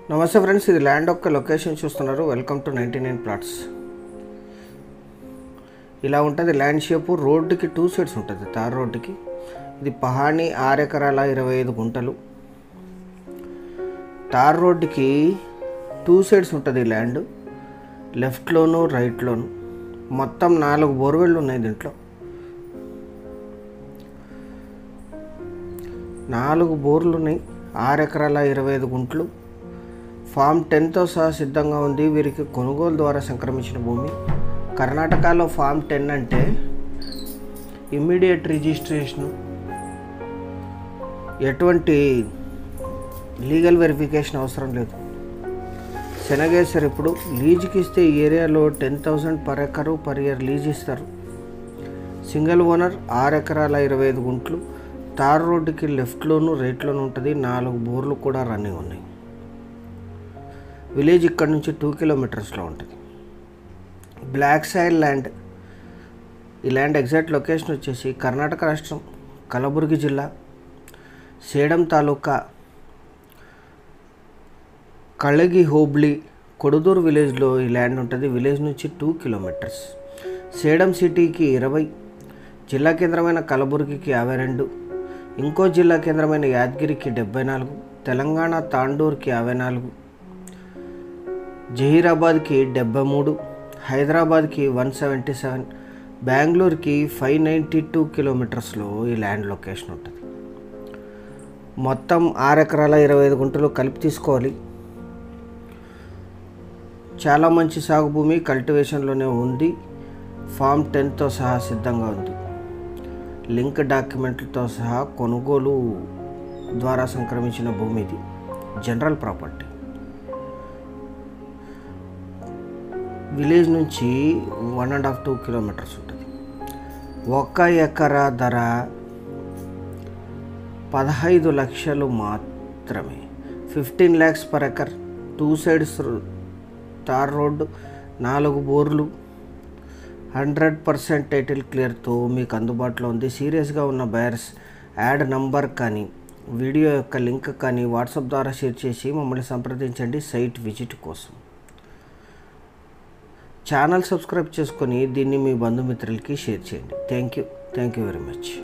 నమస్తే ఫ్రెండ్స్ ఇది ల్యాండ్ యొక్క లొకేషన్ చూస్తున్నారు welcome to ninety nine plots ఇలా ఉంటుంది ల్యాండ్ షేపు రోడ్డుకి టూ సైడ్స్ ఉంటుంది తార్ రోడ్డుకి ఇది పహాణి ఆరు ఎకరాల ఇరవై ఐదు గుంటలు తార్ రోడ్డుకి టూ సైడ్స్ ఉంటుంది ఈ ల్యాండ్ లెఫ్ట్లోను రైట్లోను మొత్తం నాలుగు బోర్వెళ్ళు ఉన్నాయి దీంట్లో నాలుగు బోర్లు ఉన్నాయి ఆరు ఎకరాల ఇరవై ఐదు గుంట్లు ఫామ్ టెన్తో సహా సిద్ధంగా ఉంది వీరికి కొనుగోలు ద్వారా సంక్రమించిన భూమి కర్ణాటకలో ఫామ్ టెన్ అంటే ఇమ్మీడియట్ రిజిస్ట్రేషను ఎటువంటి లీగల్ వెరిఫికేషన్ అవసరం లేదు శనగేశ్వర్ ఇప్పుడు లీజుకి ఇస్తే ఈ ఏరియాలో ten thousand per acre per year lease ఇస్తారు సింగిల్ ఓనర్ ఆరు ఎకరాల ఇరవై ఐదు గుంట్లు తార్ రోడ్డుకి లెఫ్ట్లోను రైట్లోను ఉంటుంది నాలుగు బోర్లు కూడా రన్నింగ్ ఉన్నాయి విలేజ్ ఇక్కడ నుంచి టూ కిలోమీటర్స్లో ఉంటుంది బ్లాక్ సైడ్ ల్యాండ్ ఈ ల్యాండ్ ఎగ్జాక్ట్ లొకేషన్ వచ్చేసి కర్ణాటక రాష్ట్రం కలబుర్గి జిల్లా సేడం తాలూకా కళగి హోబ్లీ కొడుదూరు విలేజ్లో ఈ ల్యాండ్ ఉంటుంది విలేజ్ నుంచి టూ కిలోమీటర్స్ సేడం సిటీకి ఇరవై జిల్లా కేంద్రమైన కలబుర్గికి యాభై రెండు ఇంకో జిల్లా కేంద్రమైన యాదగిరికి డెబ్బై నాలుగు తెలంగాణ తాండూర్కి యాభై నాలుగు జహీరాబాద్కి డెబ్బై మూడు హైదరాబాద్కి వన్ సెవెంటీ సెవెన్ బెంగళూరుకి ఫైవ్ నైంటీ టూ కిలోమీటర్స్లో ఈ ల్యాండ్ లొకేషన్ ఉంటుంది మొత్తం ఆరు ఎకరాల ఇరవై ఐదు గుంటలు కలిపి తీసుకోవాలి చాలా మంచి సాగు భూమి కల్టివేషన్లోనే ఉంది ఫామ్ టెన్తో సహా సిద్ధంగా ఉంది లింక్ డాక్యుమెంట్లతో సహా కొనుగోలు ద్వారా సంక్రమించిన భూమి ఇది జనరల్ ప్రాపర్టీ విలేజ్ నుంచి one and half two kilometres ఉంటుంది ఒక్క ఎకరా ధర పదహైదు లక్షలు మాత్రమే fifteen lakhs per acre two sides tar road నాలుగు బోర్లు హండ్రెడ్ పర్సెంట్ టైటిల్ క్లియర్తో మీకు అందుబాటులో ఉంది సీరియస్గా ఉన్న బయర్స్ యాడ్ నంబర్ కానీ వీడియో యొక్క లింక్ కానీ వాట్సాప్ ద్వారా షేర్ చేసి మమ్మల్ని సంప్రదించండి సైట్ విజిట్ కోసం ఛానల్ సబ్స్క్రైబ్ చేసుకొని దీన్ని మీ బంధుమిత్రులకి షేర్ చేయండి thank you thank you very much